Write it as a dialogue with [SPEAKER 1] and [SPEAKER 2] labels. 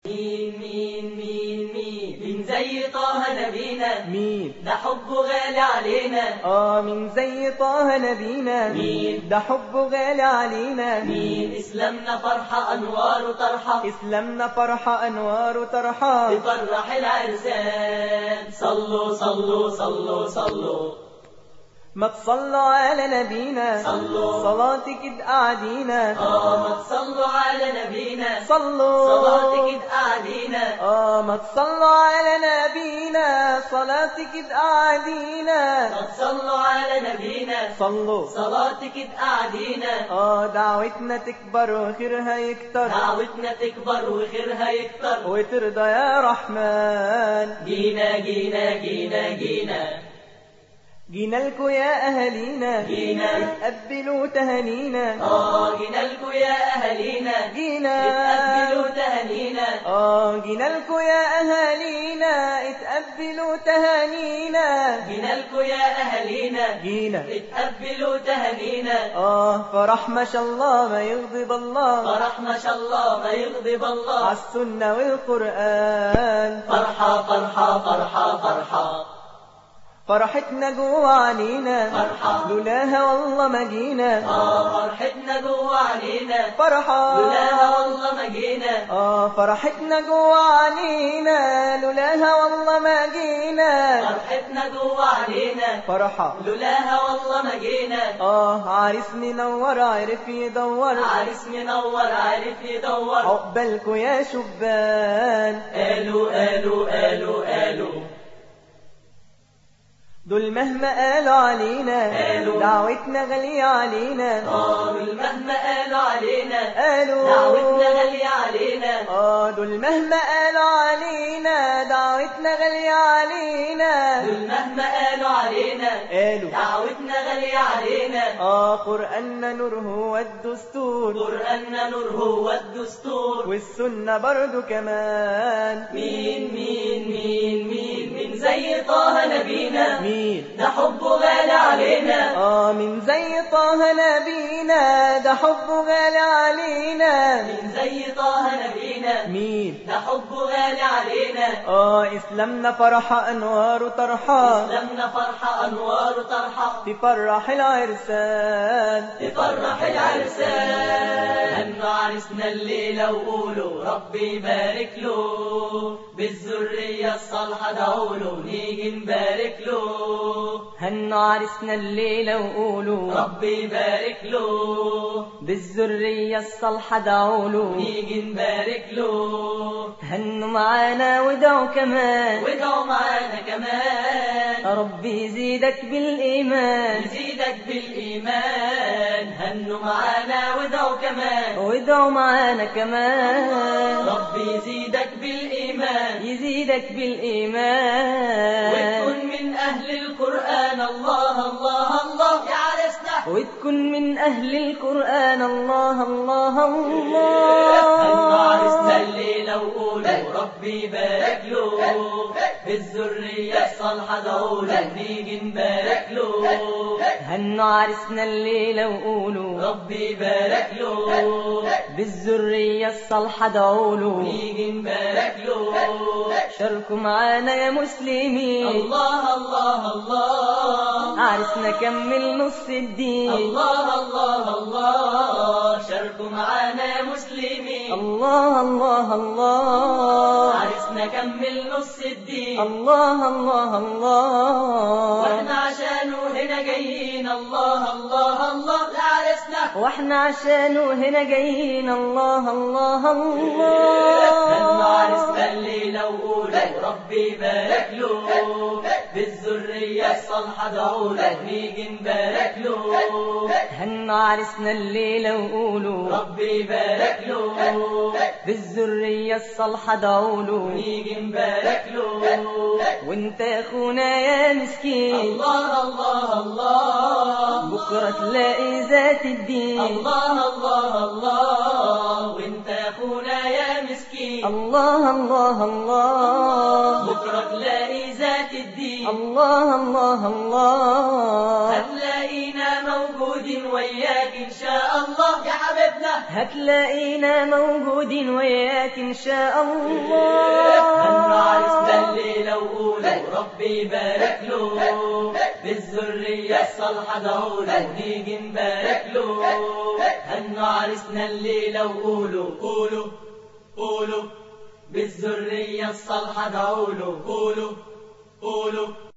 [SPEAKER 1] مين مين مين مين مين زي طه نبينا
[SPEAKER 2] مين
[SPEAKER 1] ده حبه غالي علينا
[SPEAKER 2] آه من زي طه نبينا
[SPEAKER 1] مين؟
[SPEAKER 2] ده حبه غالي علينا
[SPEAKER 1] مين إسلامنا فرحة أنوار وطرحة
[SPEAKER 2] إسلامنا فرحة أنوار وطرحة
[SPEAKER 1] تفرح العرسان صلوا صلوا صلوا صلوا
[SPEAKER 2] ما تصلوا على نبينا
[SPEAKER 1] صلوا.
[SPEAKER 2] صلاتك قاعدينا
[SPEAKER 1] آه ما تصلوا على نبينا
[SPEAKER 2] صلوا
[SPEAKER 1] صلاتك قاعدينا
[SPEAKER 2] آه ما تصلوا على نبينا صلاتك قاعدينا
[SPEAKER 1] ما تصلوا على نبينا
[SPEAKER 2] صلوا
[SPEAKER 1] صلاتك قاعدينا
[SPEAKER 2] آه دعوتنا تكبر وخيرها يكتر
[SPEAKER 1] دعوتنا تكبر وخيرها يكتر
[SPEAKER 2] وترضى يا رحمن
[SPEAKER 1] جينا جينا جينا جينا
[SPEAKER 2] جينا لكم يا أهالينا
[SPEAKER 1] جينا.
[SPEAKER 2] اتقبلوا تهانينا
[SPEAKER 1] آه جينا لكم يا أهالينا
[SPEAKER 2] جينا
[SPEAKER 1] اتقبلوا تهانينا
[SPEAKER 2] آه جينا لكم يا أهالينا اتقبلوا تهانينا
[SPEAKER 1] جينا لكم يا أهالينا
[SPEAKER 2] جينا
[SPEAKER 1] اتقبلوا تهانينا
[SPEAKER 2] آه فرح ما شاء الله ما يغضب الله
[SPEAKER 1] فرح ما شاء الله ما يغضب الله
[SPEAKER 2] عالسنة والقرآن
[SPEAKER 1] فرحة فرحة فرحة فرحة
[SPEAKER 2] فرحتنا جوا علينا
[SPEAKER 1] فرحة.
[SPEAKER 2] لولاها والله ما جينا
[SPEAKER 1] آه فرحتنا جوا علينا
[SPEAKER 2] فرحة
[SPEAKER 1] لولاها والله ما جينا
[SPEAKER 2] آه فرحتنا جوا علينا لولاها والله ما جينا
[SPEAKER 1] فرحتنا جوا علينا
[SPEAKER 2] فرحة
[SPEAKER 1] لولاها والله ما جينا
[SPEAKER 2] آه عريس منور عرف يدور
[SPEAKER 1] عريس منور عارف يدور
[SPEAKER 2] عقبالكوا يا شبان
[SPEAKER 1] قالوا قالوا قالوا قالوا
[SPEAKER 2] دول مهما قالوا علينا
[SPEAKER 1] قالوا.
[SPEAKER 2] دعوتنا غالية علينا
[SPEAKER 1] آه دول مهما قالوا علينا
[SPEAKER 2] قالوا
[SPEAKER 1] دعوتنا غالية علينا
[SPEAKER 2] آه دول مهما قالوا علينا دعوتنا غالية علينا
[SPEAKER 1] دول مهما قالوا علينا
[SPEAKER 2] قالوا
[SPEAKER 1] دعوتنا غالية علينا
[SPEAKER 2] آه قرآننا نور هو الدستور
[SPEAKER 1] قرآننا نور هو الدستور
[SPEAKER 2] والسنة برضو كمان
[SPEAKER 1] مين مين مين مين مين زي طه نبينا
[SPEAKER 2] مين
[SPEAKER 1] ده حبه غالي علينا
[SPEAKER 2] آه من زي طه نبينا ده حبه غالي علينا
[SPEAKER 1] من زي طه نبينا
[SPEAKER 2] مين
[SPEAKER 1] ده حبه غالي علينا
[SPEAKER 2] آه إسلامنا فرحة أنوار وطرحة
[SPEAKER 1] لمنا فرحة أنوار طرحة
[SPEAKER 2] تفرح العرسان
[SPEAKER 1] تفرح العرسان هنوا عرسنا الليلة وقولوا ربي يبارك له بالذرية الصالحة دعوله نيجي نبارك له
[SPEAKER 2] هنوا عرسنا الليلة وقولوا
[SPEAKER 1] ربي يبارك له
[SPEAKER 2] بالذرية الصالحة دعوله
[SPEAKER 1] نيجي نبارك له
[SPEAKER 2] هنوا معانا ودعوا كمان
[SPEAKER 1] وادعوا معانا كمان
[SPEAKER 2] ربي يزيدك بالإيمان
[SPEAKER 1] يزيدك بالإيمان هنوا معانا وادعوا كمان
[SPEAKER 2] ودعوا معانا كمان
[SPEAKER 1] ربي يزيدك بالإيمان
[SPEAKER 2] يزيدك بالإيمان
[SPEAKER 1] وتكون من أهل القرآن الله الله الله يا عرسنا
[SPEAKER 2] وتكون من أهل القرآن الله الله
[SPEAKER 1] هنوا عرسنا
[SPEAKER 2] الله
[SPEAKER 1] الليلة وقولوا ربي يبارك له بالذرية الصالحة دعوله نيجي نبارك له
[SPEAKER 2] هنوا عرسنا الليلة وقولوا
[SPEAKER 1] ربي يبارك له
[SPEAKER 2] بالذرية الصالحة دعوله
[SPEAKER 1] نيجي نبارك له
[SPEAKER 2] شاركوا معانا يا مسلمين
[SPEAKER 1] الله الله الله
[SPEAKER 2] عرسنا كمل نص الدين
[SPEAKER 1] الله الله الله شاركوا معانا يا مسلمين
[SPEAKER 2] الله الله الله
[SPEAKER 1] عرسنا كمل نص الدين
[SPEAKER 2] الله الله الله
[SPEAKER 1] واحنا عشانه هنا جايين الله الله الله لعرسنا
[SPEAKER 2] واحنا عشانه هنا جايين الله الله
[SPEAKER 1] هنوا
[SPEAKER 2] الله
[SPEAKER 1] عرسنا الليلة وقولوا ربي يبارك له بالذرية الصالحة دعوله نيجي نبارك له
[SPEAKER 2] هنوا عرسنا الليلة وقولوا
[SPEAKER 1] ربي يبارك له
[SPEAKER 2] بالذرية الصالحة دعوله
[SPEAKER 1] نيجي نبارك له
[SPEAKER 2] وانت يا اخونا يا مسكين
[SPEAKER 1] الله الله الله
[SPEAKER 2] بكرة تلاقي ذات الدين
[SPEAKER 1] الله الله الله وانت يا أخونا يا مسكين
[SPEAKER 2] الله الله الله
[SPEAKER 1] بكرة تلاقي ذات الدين
[SPEAKER 2] الله الله الله
[SPEAKER 1] هتلاقينا موجودين وياك إن شاء الله يا حبيبنا
[SPEAKER 2] هتلاقينا موجودين وياك إن شاء
[SPEAKER 1] هنعرسنا
[SPEAKER 2] الله
[SPEAKER 1] الليلة وقولوا ربي يبارك له بالذرية الصالحة دعوله ونيجي نبارك له هنعرسنا الليلة وقولوا قولوا قولوا بالذرية الصالحة دعوله قولوا قولوا